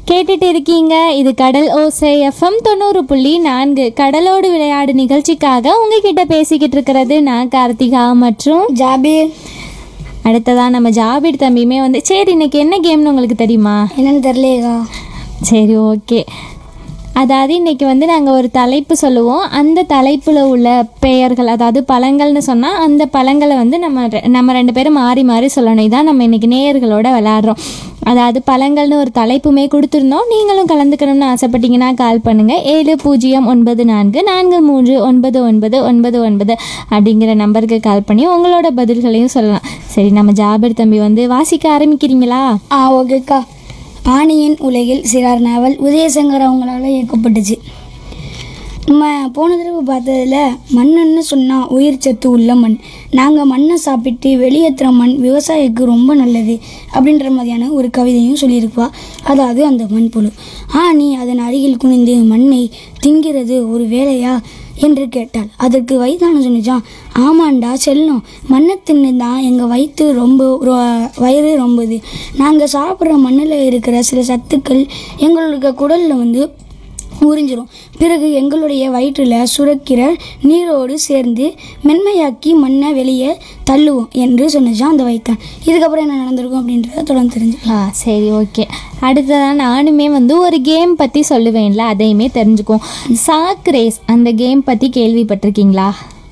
கேட்டுட்டு இருக்கீங்க இது கடல் ஓசை எஃப்எம் தொண்ணூறு புள்ளி நான்கு கடலோடு விளையாடு நிகழ்ச்சிக்காக உங்ககிட்ட பேசிக்கிட்டு இருக்கிறது நான் கார்த்திகா மற்றும் ஜாபீர் அடுத்ததா நம்ம ஜாபிர் தம்பியுமே வந்து சரி இன்னைக்கு என்ன கேம்னு உங்களுக்கு தெரியுமா என்னன்னு தெரியலையேக்கா சரி ஓகே அதாவது இன்னைக்கு வந்து நாங்கள் ஒரு தலைப்பு சொல்லுவோம் அந்த தலைப்பில் உள்ள பெயர்கள் அதாவது பழங்கள்னு சொன்னால் அந்த பழங்களை வந்து நம்ம ரெ- நம்ம ரெண்டு பேரும் மாறி மாறி சொல்லணும் இதான் நம்ம இன்னைக்கு நேயர்களோட விளையாடுறோம் அதாவது பழங்கள்னு ஒரு தலைப்புமே கொடுத்துருந்தோம் நீங்களும் கலந்துக்கணும்னு ஆசைப்பட்டீங்கன்னா கால் பண்ணுங்கள் ஏழு பூஜ்ஜியம் ஒன்பது நான்கு நான்கு மூன்று ஒன்பது ஒன்பது ஒன்பது ஒன்பது அப்படிங்கிற நம்பருக்கு கால் பண்ணி உங்களோட பதில்களையும் சொல்லலாம் சரி நம்ம ஜாபர் தம்பி வந்து வாசிக்க ஆரம்பிக்கிறீங்களா ஆ ஓகேக்கா ஆணியின் உலகில் சிறார் நாவல் உதயசங்கர் அவங்களால இயக்கப்பட்டுச்சு நம்ம போன தடவை பார்த்ததுல மண்ணுன்னு சொன்னால் உயிர் சத்து உள்ள மண் நாங்கள் மண்ணை சாப்பிட்டு வெளியேற்றுற மண் விவசாயிக்கு ரொம்ப நல்லது அப்படின்ற மாதிரியான ஒரு கவிதையும் சொல்லியிருப்பா அதாவது அந்த மண்புழு ஆணி அதன் அருகில் குனிந்து மண்ணை திங்கிறது ஒரு வேலையா என்று கேட்டாள் அதற்கு வயதான சொன்னிச்சான் ஆமாண்டா செல்லம் மண்ணை தின்னு தான் எங்கள் வயிற்று ரொம்ப ரொ- வயிறு ரொம்பது நாங்கள் சாப்பிட்ற மண்ணில் இருக்கிற சில சத்துக்கள் எங்களுடைய குடலில் வந்து உறிஞ்சிரும் பிறகு எங்களுடைய வயிற்றில் சுரக்கிற நீரோடு சேர்ந்து மென்மையாக்கி மண்ணை வெளியே தள்ளுவோம் என்று சொன்னச்சான் அந்த வைத்தான் இதுக்கப்புறம் என்ன நடந்திருக்கும் அப்படின்றத தொடர்ந்து தெரிஞ்சு ஆ சரி ஓகே அடுத்ததான் நானுமே வந்து ஒரு கேம் பற்றி சொல்லுவேன்ல அதையுமே தெரிஞ்சுக்குவோம் சாக் ரேஸ் அந்த கேம் பற்றி கேள்விப்பட்டிருக்கீங்களா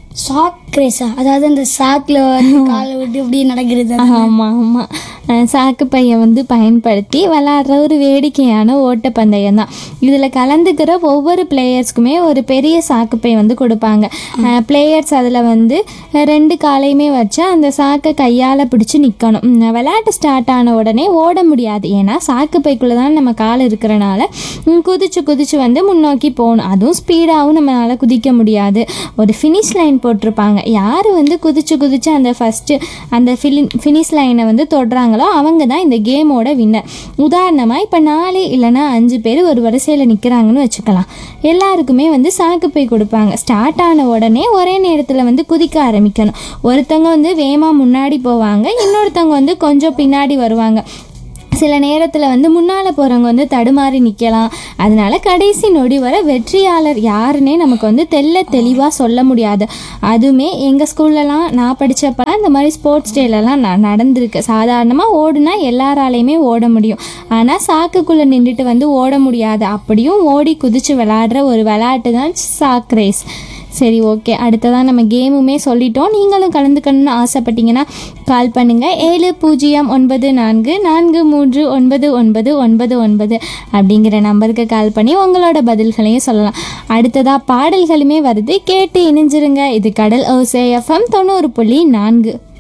சாக் ரேஸா அதாவது அந்த சாக்கில் வந்து காலை விட்டு இப்படி நடக்கிறது ஆமாம் ஆமாம் சாக்கு பையை வந்து பயன்படுத்தி விளாடுற ஒரு வேடிக்கையான ஓட்டப்பந்தயம் தான் இதில் கலந்துக்கிற ஒவ்வொரு பிளேயர்ஸ்க்குமே ஒரு பெரிய சாக்கு பை வந்து கொடுப்பாங்க பிளேயர்ஸ் அதில் வந்து ரெண்டு காலையுமே வச்சு அந்த சாக்கை கையால் பிடிச்சி நிற்கணும் விளையாட்டு ஸ்டார்ட் ஆன உடனே ஓட முடியாது ஏன்னா சாக்கு பைக்குள்ளே தான் நம்ம கால் இருக்கிறனால ம், குதிச்சு குதிச்சு வந்து முன்னோக்கி போகணும் அதுவும் ஸ்பீடாகவும் நம்மளால் குதிக்க முடியாது ஒரு ஃபினிஷ் லைன் போட்டிருப்பாங்க யார் வந்து குதிச்சு குதிச்சு அந்த ஃபஸ்ட்டு அந்த ஃபிலி ஃபினிஷ் லைனை வந்து தொடுறாங்களோ அவங்க தான் இந்த கேமோட வின்னர் உதாரணமாக இப்போ நாலு இல்லைன்னா அஞ்சு பேர் ஒரு வரிசையில் நிற்கிறாங்கன்னு வச்சுக்கலாம் எல்லாருக்குமே வந்து சாக்குப்பை கொடுப்பாங்க ஸ்டார்ட் ஆன உடனே ஒரே நேரத்தில் வந்து குதிக்க ஆரம்பிக்கணும் ஒருத்தவங்க வந்து வேகமாக முன்னாடி போவாங்க இன்னொருத்தவங்க வந்து கொஞ்சம் பின்னாடி வருவாங்க சில நேரத்தில் வந்து முன்னால் போகிறவங்க வந்து தடுமாறி நிற்கலாம் அதனால கடைசி நொடி வரை வெற்றியாளர் யாருன்னே நமக்கு வந்து தெல்ல தெளிவாக சொல்ல முடியாது அதுவுமே எங்கள் ஸ்கூல்லலாம் நான் படித்தப்ப இந்த மாதிரி ஸ்போர்ட்ஸ் டேலலாம் நான் நடந்திருக்கு சாதாரணமாக ஓடுனா எல்லாராலையுமே ஓட முடியும் ஆனால் சாக்குக்குள்ளே நின்றுட்டு வந்து ஓட முடியாது அப்படியும் ஓடி குதித்து விளாடுற ஒரு விளையாட்டு தான் சாக் ரேஸ் சரி ஓகே அடுத்ததான் நம்ம கேமுமே சொல்லிட்டோம் நீங்களும் கலந்துக்கணும்னு ஆசைப்பட்டீங்கன்னா கால் பண்ணுங்கள் ஏழு பூஜ்ஜியம் ஒன்பது நான்கு நான்கு மூன்று ஒன்பது ஒன்பது ஒன்பது ஒன்பது அப்படிங்கிற நம்பருக்கு கால் பண்ணி உங்களோட பதில்களையும் சொல்லலாம் அடுத்ததாக பாடல்களுமே வருது கேட்டு இணைஞ்சிருங்க இது கடல் ஓசே எஃப்எம் தொண்ணூறு புள்ளி நான்கு